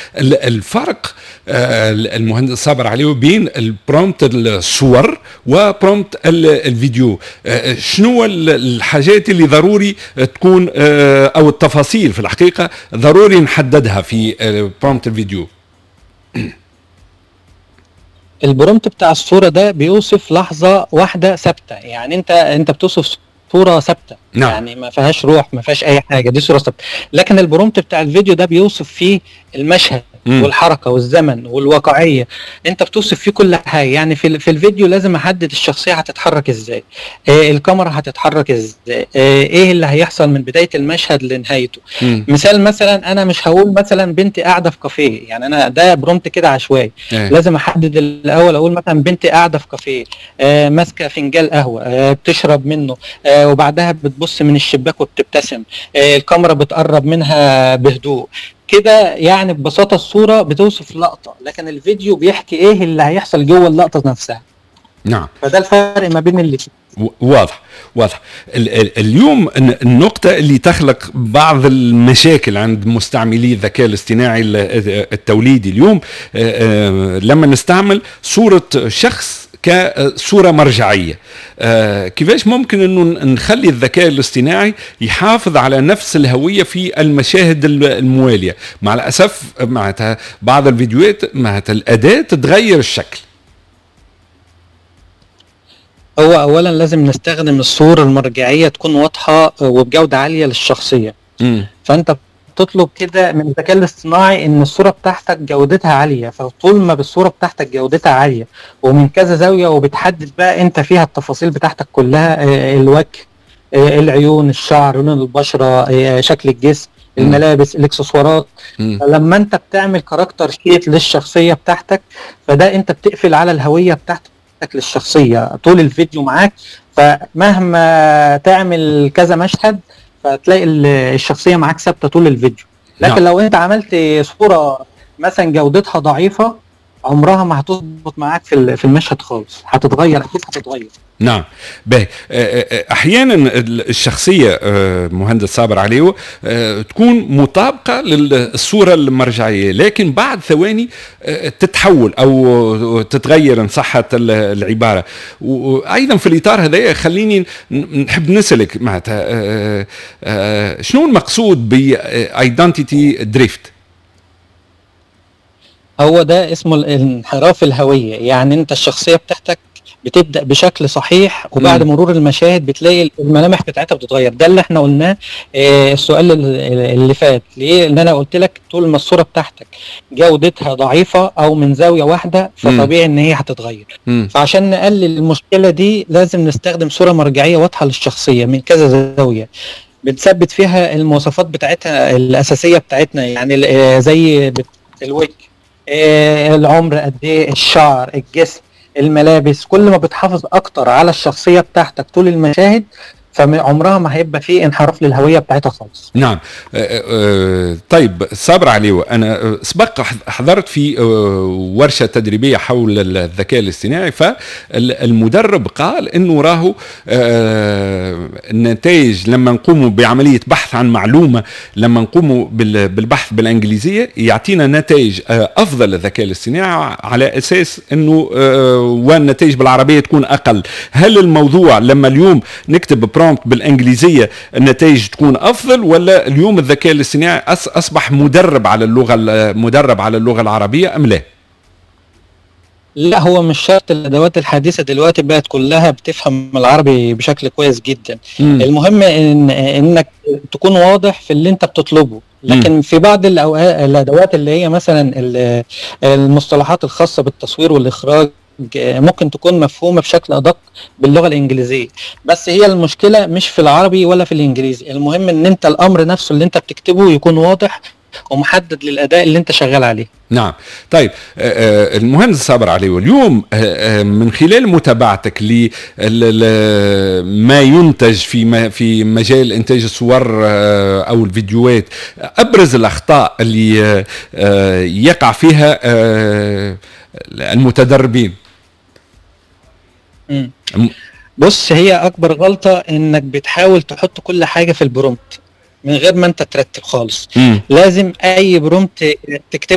الفرق آه، المهندس صابر عليه بين البرومت الصور وبرومت الفيديو آه، شنو الحاجات اللي ضروري تكون او التفاصيل في الحقيقه ضروري نحددها في برومت الفيديو البرومت بتاع الصوره ده بيوصف لحظه واحده ثابته يعني انت انت بتوصف صوره ثابته نعم. يعني ما فيهاش روح ما فيهاش اي حاجه دي صوره ثابته لكن البرومت بتاع الفيديو ده بيوصف فيه المشهد مم. والحركه والزمن والواقعيه انت بتوصف فيه كل حاجه يعني في في الفيديو لازم احدد الشخصيه هتتحرك ازاي آه الكاميرا هتتحرك ازاي آه ايه اللي هيحصل من بدايه المشهد لنهايته مم. مثال مثلا انا مش هقول مثلا بنتي قاعده في كافيه يعني انا ده برومت كده عشوائي إيه. لازم احدد الاول اقول مثلا بنتي قاعده في كافيه آه ماسكه فنجان قهوه آه بتشرب منه آه وبعدها بتبص من الشباك وبتبتسم آه الكاميرا بتقرب منها بهدوء كده يعني ببساطه الصوره بتوصف لقطه لكن الفيديو بيحكي ايه اللي هيحصل جوه اللقطه نفسها نعم فده الفرق ما بين اللي واضح واضح اليوم النقطة اللي تخلق بعض المشاكل عند مستعملي الذكاء الاصطناعي التوليدي اليوم لما نستعمل صورة شخص كصورة مرجعية آه كيفاش ممكن انه نخلي الذكاء الاصطناعي يحافظ على نفس الهوية في المشاهد الموالية مع الأسف معناتها بعض الفيديوهات معناتها الأداة تتغير الشكل هو اولا لازم نستخدم الصوره المرجعيه تكون واضحه وبجوده عاليه للشخصيه م. فانت تطلب كده من الذكاء الاصطناعي ان الصوره بتاعتك جودتها عاليه فطول ما بالصوره بتاعتك جودتها عاليه ومن كذا زاويه وبتحدد بقى انت فيها التفاصيل بتاعتك كلها آه، الوجه آه، العيون الشعر لون البشره آه، شكل الجسم الملابس الاكسسوارات لما انت بتعمل كاركتر شيت للشخصيه بتاعتك فده انت بتقفل على الهويه بتاعتك للشخصيه طول الفيديو معاك فمهما تعمل كذا مشهد فتلاقي الشخصيه معاك ثابته طول الفيديو لكن نعم. لو انت عملت صوره مثلا جودتها ضعيفه عمرها ما هتظبط معاك في في المشهد خالص هتتغير اكيد هتتغير نعم باهي احيانا الشخصيه مهندس صابر عليه تكون مطابقه للصوره المرجعيه لكن بعد ثواني تتحول او تتغير ان صحت العباره وايضا في الاطار هذا خليني نحب نسالك معناتها شنو المقصود بايدنتيتي دريفت هو ده اسمه الانحراف الهويه يعني انت الشخصيه بتاعتك بتبدا بشكل صحيح وبعد م. مرور المشاهد بتلاقي الملامح بتاعتها بتتغير ده اللي احنا قلناه آه السؤال اللي فات ليه ان انا قلت لك طول ما الصوره بتاعتك جودتها ضعيفه او من زاويه واحده فطبيعي ان هي هتتغير م. فعشان نقلل المشكله دي لازم نستخدم صوره مرجعيه واضحه للشخصيه من كذا زاويه بنثبت فيها المواصفات بتاعتها الاساسيه بتاعتنا يعني آه، زي الوجه آه، العمر قد ايه الشعر الجسم الملابس كل ما بتحافظ اكتر على الشخصيه بتاعتك طول المشاهد فعمرها ما هيبقى في انحراف للهويه بتاعتها خالص. نعم أه أه طيب صابر علي انا سبق حضرت في ورشه تدريبيه حول الذكاء الاصطناعي فالمدرب قال انه راهو أه النتائج لما نقوموا بعمليه بحث عن معلومه لما نقوموا بالبحث بالانجليزيه يعطينا نتائج افضل الذكاء الاصطناعي على اساس انه والنتائج بالعربيه تكون اقل. هل الموضوع لما اليوم نكتب برو برومبت بالانجليزيه النتائج تكون افضل ولا اليوم الذكاء الاصطناعي اصبح مدرب على اللغه مدرب على اللغه العربيه ام لا؟ لا هو مش شرط الادوات الحديثه دلوقتي بقت كلها بتفهم العربي بشكل كويس جدا م. المهم إن انك تكون واضح في اللي انت بتطلبه لكن م. في بعض الادوات اللي هي مثلا المصطلحات الخاصه بالتصوير والاخراج ممكن تكون مفهومه بشكل ادق باللغه الانجليزيه بس هي المشكله مش في العربي ولا في الانجليزي المهم ان انت الامر نفسه اللي انت بتكتبه يكون واضح ومحدد للاداء اللي انت شغال عليه نعم طيب المهندس صابر علي واليوم من خلال متابعتك لما ينتج في في مجال انتاج الصور او الفيديوهات ابرز الاخطاء اللي يقع فيها المتدربين بص هي اكبر غلطه انك بتحاول تحط كل حاجه في البرومت من غير ما انت ترتب خالص مم. لازم اي برومت تكتبه